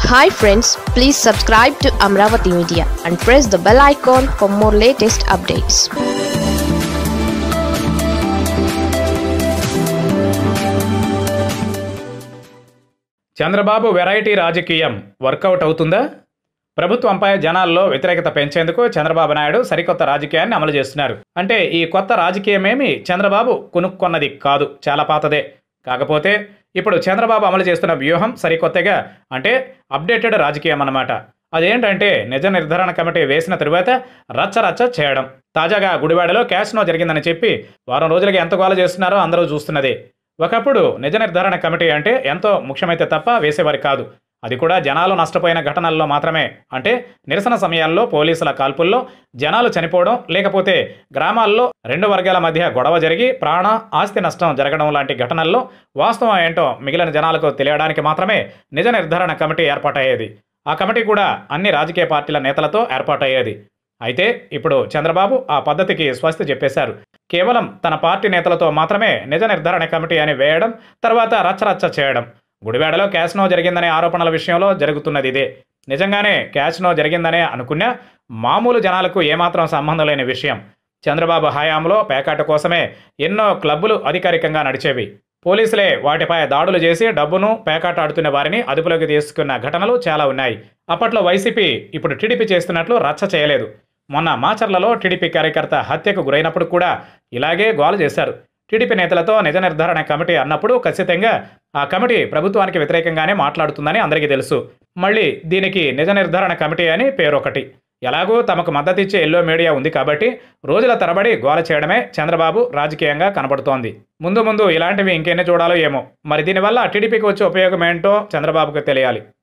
hi friends please subscribe to Amaravati media and press the bell icon for more latest updates Chandrababu variety రాజకీయం work out అవుతుందా ప్రభుత్వంపై జనాల్లో వ్యతిరేకత పెంచేందుకు చంద్రబాబు నాయుడు సరికొత్త రాజకీయాన్ని అమలు చేస్తున్నారు అంటే ఈ కొత్త రాజకీయమేమి చంద్రబాబు కొనుక్కున్నది కాదు చాలా పాతదే కాకపోతే ఇప్పుడు చంద్రబాబు అమలు చేస్తున్న వ్యూహం సరికొత్తగా అంటే అప్డేటెడ్ రాజకీయం అన్నమాట అదేంటంటే నిజ నిర్ధారణ కమిటీ వేసిన తరువాత రచ్చ రచ్చ చేయడం తాజాగా గుడివాడలో క్యాష్నో జరిగిందని చెప్పి వారం రోజులుగా ఎంత గోల చేస్తున్నారో అందరూ చూస్తున్నదే ఒకప్పుడు నిజ నిర్ధారణ కమిటీ అంటే ఎంతో ముఖ్యమైతే తప్ప వేసేవారు కాదు అది కూడా జనాలు నష్టపోయిన ఘటనల్లో మాత్రమే అంటే నిరసన సమయాల్లో పోలీసుల కాల్పుల్లో జనాలు చనిపోవడం లేకపోతే గ్రామాల్లో రెండు వర్గాల మధ్య గొడవ జరిగి ప్రాణ ఆస్తి నష్టం జరగడం లాంటి ఘటనల్లో వాస్తవం ఏంటో మిగిలిన జనాలకు తెలియడానికి మాత్రమే నిజ నిర్ధారణ కమిటీ ఏర్పాటయ్యేది ఆ కమిటీ కూడా అన్ని రాజకీయ పార్టీల నేతలతో ఏర్పాటయ్యేది అయితే ఇప్పుడు చంద్రబాబు ఆ పద్ధతికి స్వస్తి చెప్పేశారు కేవలం తన పార్టీ నేతలతో మాత్రమే నిజ నిర్ధారణ కమిటీ అని వేయడం తర్వాత రచ్చరచ్చ చేయడం గుడివాడలో క్యాష్నో జరిగిందనే ఆరోపణల విషయంలో జరుగుతున్నది ఇదే నిజంగానే క్యాష్నో జరిగిందనే అనుకున్నా మామూలు జనాలకు ఏమాత్రం సంబంధం లేని విషయం చంద్రబాబు హయాంలో పేకాట కోసమే ఎన్నో క్లబ్బులు అధికారికంగా నడిచేవి పోలీసులే వాటిపై దాడులు చేసి డబ్బును పేకాట ఆడుతున్న వారిని అదుపులోకి తీసుకున్న ఘటనలు చాలా ఉన్నాయి అప్పట్లో వైసీపీ ఇప్పుడు టీడీపీ చేస్తున్నట్లు రచ్చ చేయలేదు మొన్న మాచర్లలో టీడీపీ కార్యకర్త హత్యకు గురైనప్పుడు కూడా ఇలాగే గోల చేశారు టీడీపీ నేతలతో నిజ నిర్ధారణ కమిటీ అన్నప్పుడు ఖచ్చితంగా ఆ కమిటీ ప్రభుత్వానికి వ్యతిరేకంగానే మాట్లాడుతుందని అందరికీ తెలుసు మళ్ళీ దీనికి నిజ నిర్ధారణ కమిటీ అని పేరొకటి ఎలాగో తమకు మద్దతు ఇచ్చే ఎల్లో మీడియా ఉంది కాబట్టి రోజుల తరబడి గోల చేయడమే చంద్రబాబు రాజకీయంగా కనబడుతోంది ముందు ముందు ఇలాంటివి ఇంకెన్ని చూడాలో ఏమో మరి దీనివల్ల టీడీపీకి వచ్చే ఉపయోగం ఏంటో చంద్రబాబుకు తెలియాలి